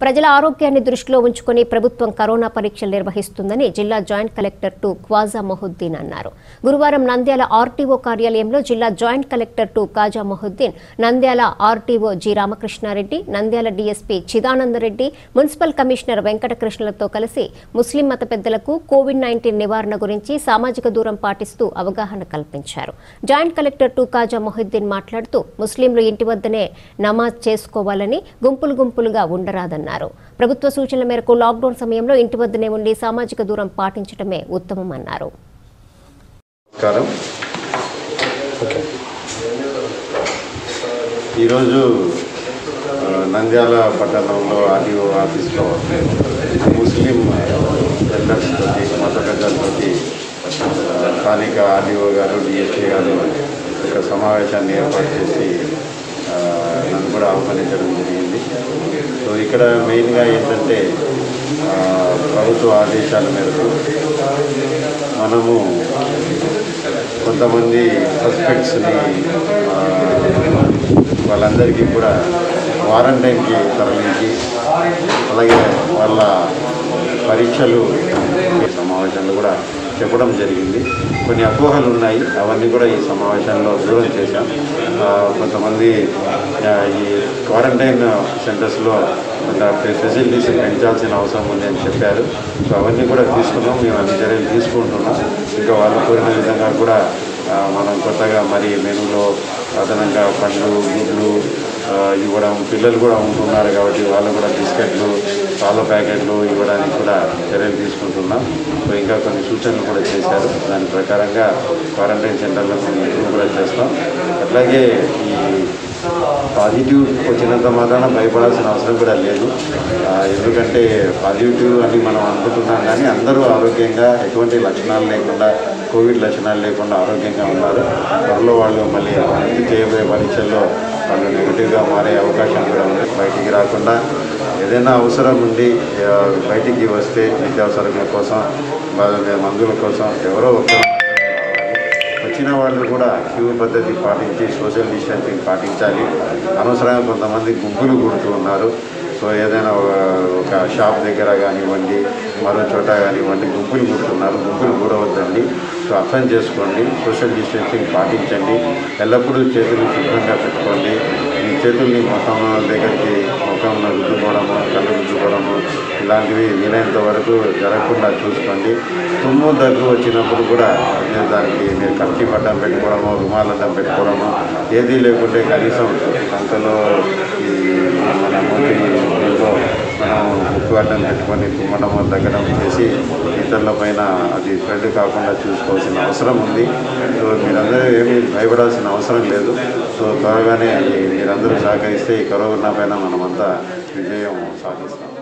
ప్రజల ఆరోగ్యాన్ని దృష్టిలో ఉంచుకొని ప్రభుత్వం కరోనా పరీక్షలు నిర్వహిస్తుందని జిల్లా జాయింట్ కలెక్టర్ టు క్వాజా మొహుద్దీన్ అన్నారు గురువారం నంద్యాల ఆర్టీఓ కార్యాలయంలో జిల్లా జాయింట్ కలెక్టర్ టు Khaja Mohiuddin Nandyal RTO G Ramakrishna Reddy Nandyal DSP Chidananda Reddy municipal commissioner వెంకటకృష్ణలతో కలిసి ముస్లిం మత పెద్దలకు కోవిడ్ నైన్టీన్ నివారణ గురించి సామాజిక దూరం పాటిస్తూ అవగాహన కల్పించారు జాయింట్ కలెక్టర్ టు కాజా మొహుద్దీన్ మాట్లాడుతూ ముస్లింలు ఇంటి వద్దనే నమాజ్ చేసుకోవాలని గుంపులు గుంపులుగా ఉండరాదన్నారు ప్రభుత్వ సూచనల మేరకు లాక్డౌన్ సమయంలో ఇంటి వద్దనే ఉండి సామాజిక దూరం పాటించడమే ఉత్తమమన్నారు నమస్కారం ఈరోజు ఆ, నంద్యాల పట్టణంలో ఆర్టీఓ ఆఫీస్లో ముస్లిం వెల్డర్స్ తోటి మత పెద్దలతోటి ఆ, స్థానిక ఆర్టీఓ గారు డిఎస్పీ గారు ఒక సమావేశాన్ని ఏర్పాటు చేసి ఆ, నన్ను కూడా ఆహ్వానించడం జరిగింది సో ఇక్కడ మెయిన్గా ఏంటంటే ఆ, ప్రభుత్వ ఆదేశాల మేరకు మనము కొంతమంది సస్పెక్ట్స్ని ఆ, వాళ్ళందరికీ కూడా క్వారంటైన్కి తరలించి అలాగే వాళ్ళ పరీక్షలు ఈ సమావేశంలో కూడా చెప్పడం జరిగింది కొన్ని అపోహలు ఉన్నాయి అవన్నీ కూడా ఈ సమావేశంలో దూరం చేశాం ఆ, కొంతమంది ఆ, ఈ క్వారంటైన్ సెంటర్స్లో కొంత ఫెసిలిటీస్ పెంచాల్సిన అవసరం ఉంది అని చెప్పారు సో అవన్నీ కూడా తీసుకున్నాం మేము అన్ని చర్యలు తీసుకుంటున్నాం ఇంకా వాళ్ళు కోరిన విధంగా కూడా ఆ, మనం కొత్తగా మరి మెనూలో అదనంగా పండ్లు గుడ్లు ఆ, ఇవ్వడం పిల్లలు కూడా ఉంటున్నారు కాబట్టి వాళ్ళు కూడా బిస్కెట్లు పాల ప్యాకెట్లు ఇవ్వడానికి కూడా చర్యలు తీసుకుంటున్నాం సో ఇంకా కొన్ని సూచనలు కూడా చేశారు దాని ప్రకారంగా క్వారంటైన్ సెంటర్లో కొన్ని ఇంప్రూవ్ కూడా చేస్తాం అట్లాగే ఈ పాజిటివ్ వచ్చినంత మాత్రాన భయపడాల్సిన అవసరం కూడా లేదు ఆ, ఎందుకంటే పాజిటివ్ అని మనం అనుకుంటున్నాం కానీ అందరూ ఆరోగ్యంగా ఎటువంటి లక్షణాలు లేకుండా కోవిడ్ లక్షణాలు లేకుండా ఆరోగ్యంగా ఉన్నారు త్వరలో వాళ్ళు మళ్ళీ నెక్స్ట్ చేయబోయే పరీక్షల్లో వాళ్ళు నెగిటివ్గా మారే అవకాశం కూడా ఉంది బయటికి రాకుండా ఏదైనా అవసరం ఉండి ఆ, బయటికి వస్తే నిత్యావసరాల కోసం వాళ్ళ మందుల కోసం ఎవరో ఒకరు వచ్చిన వాళ్ళు కూడా క్యూ పద్ధతి పాటించి సోషల్ డిస్టెన్సింగ్ పాటించాలి అనవసరంగా కొంతమంది గుంపులు కూడుతూ ఉన్నారు సో ఏదైనా ఒక- ఒక షాప్ దగ్గర కానివ్వండి మరో చోట కానివ్వండి గుంపులు కూడుతున్నారు గుంపులు కూడవద్దండి సో అర్థం చేసుకోండి సోషల్ డిస్టెన్సింగ్ పాటించండి ఎల్లప్పుడూ చేతులు శుభ్రంగా పెట్టుకోండి ఈ చేతుల్ని ముఖం దగ్గరికి ముఖంలో రుద్దుకోవడము కళ్ళు రుద్దుకోవడము ఇలాంటివి వీలైనంత వరకు జరగకుండా చూసుకోండి తుమ్ము దగ్గు వచ్చినప్పుడు కూడా మీరు దానికి మీరు కత్తి పడ్డం పెట్టుకోవడము రుమాలడ్డం పెట్టుకోవడము ఏదీ లేకుంటే కనీసం అంతలో ఈ మన మూతిలో మనం ముక్కు అడ్డం పెట్టుకొని తుమ్మడము తగ్గడం చేసి ఇతరుల పైన అది స్ప్రెడ్ కాకుండా చూసుకోవాల్సిన అవసరం ఉంది సో మీరందరూ ఏమీ భయపడాల్సిన అవసరం లేదు సో త్వరగానే అది మీరందరూ సహకరిస్తే ఈ కరోనా పైన మనమంతా విజయం సాధిస్తాం